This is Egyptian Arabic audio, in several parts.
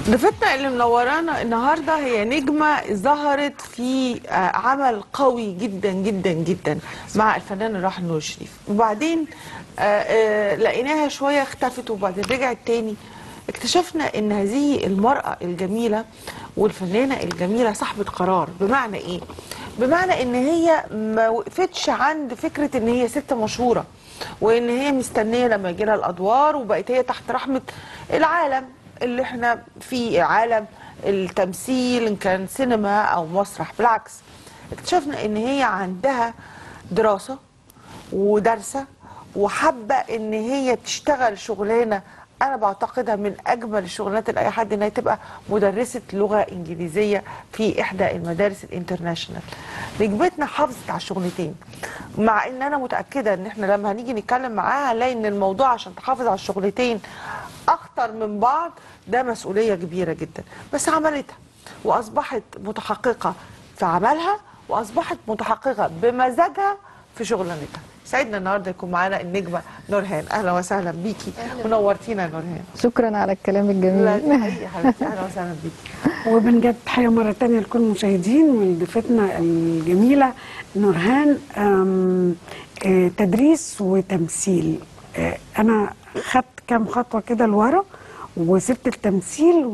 ضيفتنا اللي منورانا النهارده هي نجمه ظهرت في آه، عمل قوي جدا جدا جدا مع الفنان الراحل نور الشريف وبعدين آه، آه، لقيناها شويه اختفت وبعدين رجعت تاني اكتشفنا ان هذه المراه الجميله والفنانه الجميله صاحبه قرار بمعنى ايه بمعنى ان هي ما وقفتش عند فكره ان هي ست مشهوره وان هي مستنيه لما يجي لها الادوار وبقت هي تحت رحمه العالم اللي احنا في عالم التمثيل ان كان سينما او مسرح بالعكس اكتشفنا ان هي عندها دراسه ودارسه وحابه ان هي تشتغل شغلانه انا بعتقدها من اجمل الشغلانات لاي حد انها تبقى مدرسه لغه انجليزيه في احدى المدارس الانترناشونال نجمتنا حافظت على الشغلتين مع ان انا متاكده ان احنا لما هنيجي نتكلم معاها هنلاقي ان الموضوع عشان تحافظ على الشغلتين اخطر من بعض ده مسؤوليه كبيره جدا بس عملتها واصبحت متحققه في عملها واصبحت متحققه بمزاجها في شغلانتها سعدنا النهارده يكون معانا النجمه نورهان اهلا وسهلا بيكي ونورتينا يا نورهان شكرا على الكلام لا الجميل دي حقيقة حبيبتي اهلا وسهلا بيكي وبنجد تحية مرة تانية لكل المشاهدين وضيفتنا الجميلة نورهان أم، آه، تدريس وتمثيل آه، أنا خدت كام خطوة كده لورا وسبت التمثيل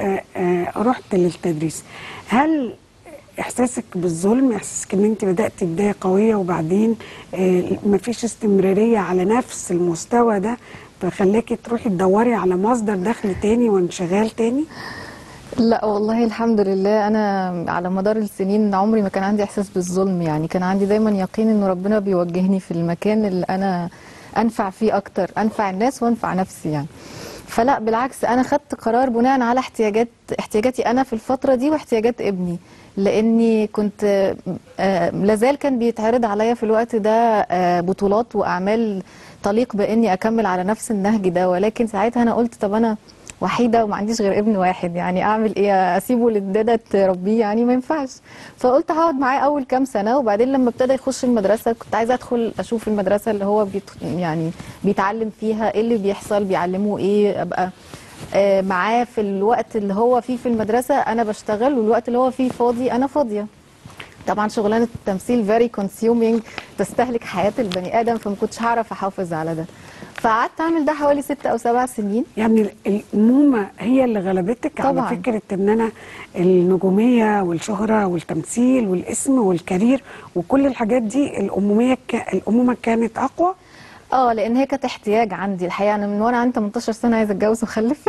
ورحت للتدريس هل احساسك بالظلم احساسك ان انت بدات بدايه قويه وبعدين آه، مفيش استمراريه على نفس المستوى ده فخلاكي تروحي تدوري على مصدر دخل تاني وانشغال تاني لا والله الحمد لله انا على مدار السنين عمري ما كان عندي احساس بالظلم يعني كان عندي دايما يقين ان ربنا بيوجهني في المكان اللي انا انفع فيه اكتر انفع الناس وانفع نفسي يعني فلا بالعكس انا خدت قرار بناء على احتياجات احتياجاتي انا في الفتره دي واحتياجات ابني لاني كنت آه، لازال كان بيتعرض عليا في الوقت ده آه، بطولات واعمال تليق باني اكمل على نفس النهج ده ولكن ساعتها انا قلت طب انا وحيده وما عنديش غير ابن واحد يعني اعمل ايه اسيبه للداده تربيه يعني ما ينفعش فقلت هقعد معاه اول كام سنه وبعدين لما ابتدى يخش المدرسه كنت عايزه ادخل اشوف المدرسه اللي هو بيت يعني بيتعلم فيها ايه اللي بيحصل بيعلموه ايه ابقى آه، معاه في الوقت اللي هو فيه في المدرسه انا بشتغل والوقت اللي هو فيه فاضي انا فاضيه طبعا شغلانه التمثيل فيري كونسيومينج تستهلك حياه البني ادم فما كنتش هعرف احافظ على ده فقعدت اعمل ده حوالي ست او سبع سنين يعني الأمومة هي اللي غلبتك على طبعاً. فكرة إن أنا النجومية والشهرة والتمثيل والاسم والكارير وكل الحاجات دي الأمومية ك... الأمومة كانت أقوى اه لان هي كانت احتياج عندي الحقيقه انا من وانا عندي 18 سنه عايزه اتجوز واخلف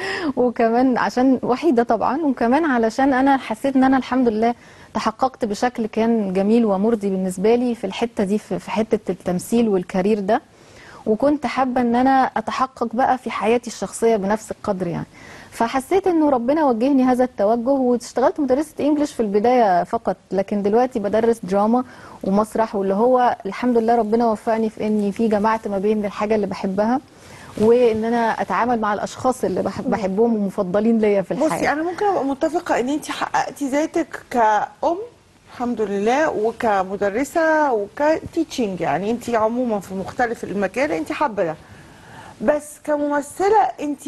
وكمان عشان وحيده طبعا وكمان علشان انا حسيت ان انا الحمد لله تحققت بشكل كان جميل ومرضي بالنسبه لي في الحته دي في في حته التمثيل والكارير ده وكنت حابه ان انا اتحقق بقى في حياتي الشخصيه بنفس القدر يعني فحسيت انه ربنا وجهني هذا التوجه واشتغلت مدرسه انجليش في البدايه فقط لكن دلوقتي بدرس دراما ومسرح واللي هو الحمد لله ربنا وفقني في اني في جمعت ما بين الحاجه اللي بحبها وان انا اتعامل مع الاشخاص اللي بحب بحبهم ومفضلين ليا في الحياه بصي انا ممكن ابقى متفقه ان انت حققتي ذاتك كأم الحمد لله وكمدرسه وكتيتشنج يعني انت عموما في مختلف المجال انت حابه ده بس كممثله انت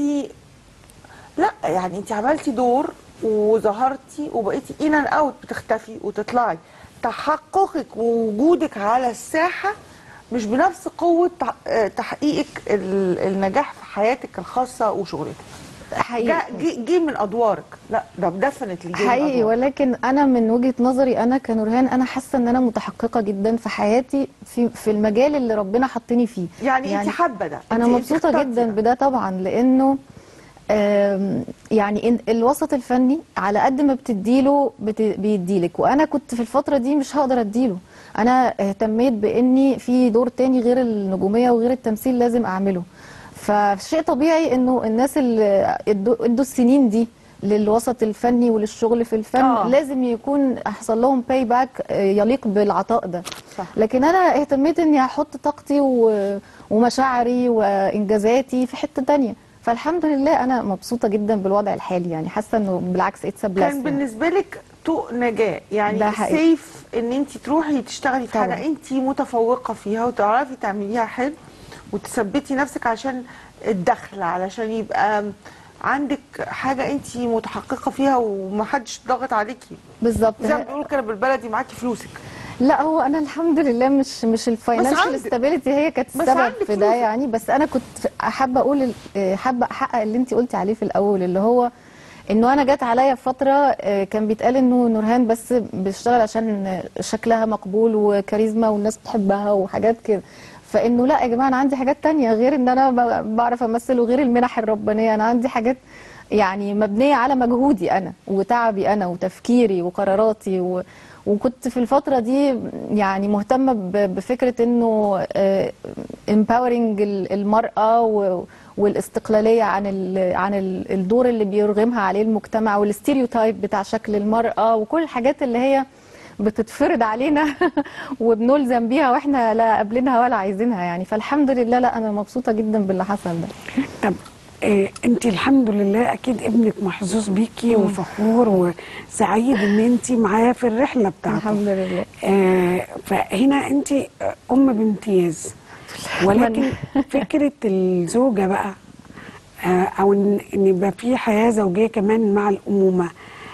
لا يعني انت عملتي دور وظهرتي وبقيتي ان اند اوت بتختفي وتطلعي تحققك ووجودك على الساحه مش بنفس قوه تح- آه، تحقيقك ال- النجاح في حياتك الخاصه وشغلتك حقيقي جه جه- جه من ادوارك لا ده ديفنتلي جه من حقيقي أدوارك. ولكن انا من وجهه نظري انا كنورهان انا حاسه ان انا متحققه جدا في حياتي في في المجال اللي ربنا حطني فيه يعني, يعني انت حابه ده انا انت- انت مبسوطه اخترتي جدا ده. بده طبعا لانه آم، يعني إن- الوسط الفني على قد ما بتديله بت- بيديلك وانا كنت في الفتره دي مش هقدر اديله انا اهتميت باني في دور تاني غير النجوميه وغير التمثيل لازم اعمله فشيء طبيعي انه الناس اللي ادوا ادوا السنين دي للوسط الفني وللشغل في الفن آه. آه. لازم يكون احصل لهم باي باك يليق بالعطاء ده صح. لكن انا اهتميت اني احط طاقتي و- ومشاعري وانجازاتي في حته تانية فالحمد لله انا مبسوطه جدا بالوضع الحالي يعني حاسه انه بالعكس اتس كان بالنسبه لك طوق نجاه يعني ده حقيقي. سيف ان انت تروحي تشتغلي في طبعا. حاجه انت متفوقه فيها وتعرفي تعمليها حلو وتثبتي نفسك عشان الدخل علشان يبقى عندك حاجه انت متحققه فيها ومحدش ضاغط عليكي بالظبط زي ما بيقولوا كده بالبلدي معاكي فلوسك لا هو انا الحمد لله مش مش الفاينانشال عندك. ستابيليتي هي كانت بس السبب عندك في ده فلوسك. يعني بس انا كنت حابه اقول ال- حابه احقق اللي انت قلتي عليه في الاول اللي هو انه انا جت عليا فتره آه، كان بيتقال انه نورهان بس بتشتغل عشان شكلها مقبول وكاريزما والناس بتحبها وحاجات كده فانه لا يا جماعه انا عندي حاجات تانية غير ان انا ب- بعرف امثل وغير المنح الربانيه انا عندي حاجات يعني مبنيه على مجهودي انا وتعبي انا وتفكيري وقراراتي و... وكنت في الفترة دي يعني مهتمة ب- بفكرة انه آه، empowering ال- المرأة و- والاستقلالية عن ال- عن ال- الدور اللي بيرغمها عليه المجتمع والستيريوتايب بتاع شكل المرأة وكل الحاجات اللي هي بتتفرض علينا وبنلزم بيها واحنا لا قابلينها ولا عايزينها يعني فالحمد لله لا انا مبسوطة جدا باللي حصل ده طب آه انت الحمد لله اكيد ابنك محظوظ بيكي وفخور وسعيد ان انت معاه في الرحله بتاعته الحمد لله آه فهنا انت ام بامتياز ولكن فكره الزوجه بقى آه او ان إن يبقى في حياه زوجيه كمان مع الامومه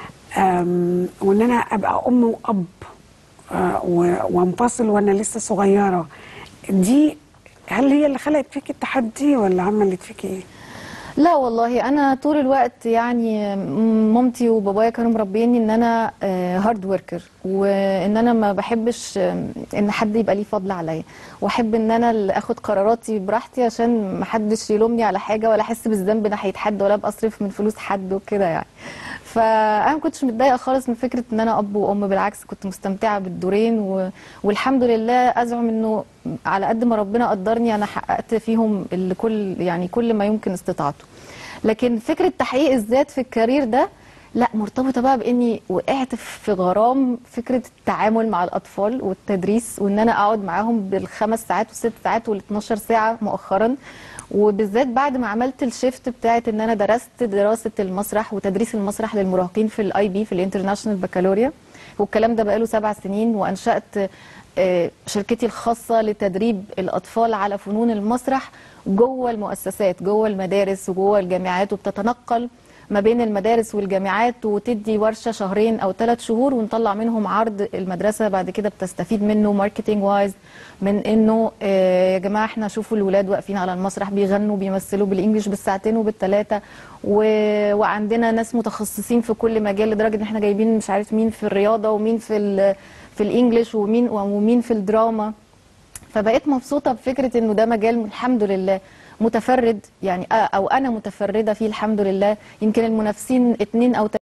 آم، وان انا ابقى ام واب آه و- وانفصل وانا لسه صغيره دي هل هي اللي خلقت فيك التحدي ولا عملت فيك ايه؟ لا والله انا طول الوقت يعني مامتي وبابايا كانوا مربيني ان انا هارد وركر وان انا ما بحبش آه، ان حد يبقى ليه فضل عليا واحب ان انا اللي اخد قراراتي براحتي عشان ما حدش يلومني على حاجه ولا احس بالذنب ناحيه حد ولا ابقى اصرف من فلوس حد وكده يعني فانا ما كنتش متضايقه خالص من فكره ان انا اب وام بالعكس كنت مستمتعه بالدورين و... والحمد لله ازعم انه على قد ما ربنا قدرني انا حققت فيهم اللي كل يعني كل ما يمكن استطاعته لكن فكره تحقيق الذات في الكارير ده لا مرتبطه بقى باني وقعت في غرام فكره التعامل مع الاطفال والتدريس وان انا اقعد معاهم بالخمس ساعات والست ساعات وال 12 ساعه مؤخرا وبالذات بعد ما عملت الشيفت بتاعت ان انا درست دراسه المسرح وتدريس المسرح للمراهقين في الاي بي في الانترناشونال بكالوريا والكلام ده بقاله سبع سنين وانشات آه، شركتي الخاصه لتدريب الاطفال على فنون المسرح جوه المؤسسات جوه المدارس وجوه الجامعات وبتتنقل ما بين المدارس والجامعات وتدي ورشه شهرين او ثلاث شهور ونطلع منهم عرض المدرسه بعد كده بتستفيد منه ماركتينج وايز من انه آه، يا جماعه احنا شوفوا الولاد واقفين على المسرح بيغنوا بيمثلوا بالانجلش بالساعتين وبالثلاثه و... وعندنا ناس متخصصين في كل مجال لدرجه ان احنا جايبين مش عارف مين في الرياضه ومين في ال... في الانجليش ومين ومين في الدراما فبقيت مبسوطه بفكره انه ده مجال الحمد لله متفرد يعني آه، او انا متفرده فيه الحمد لله يمكن المنافسين اتنين او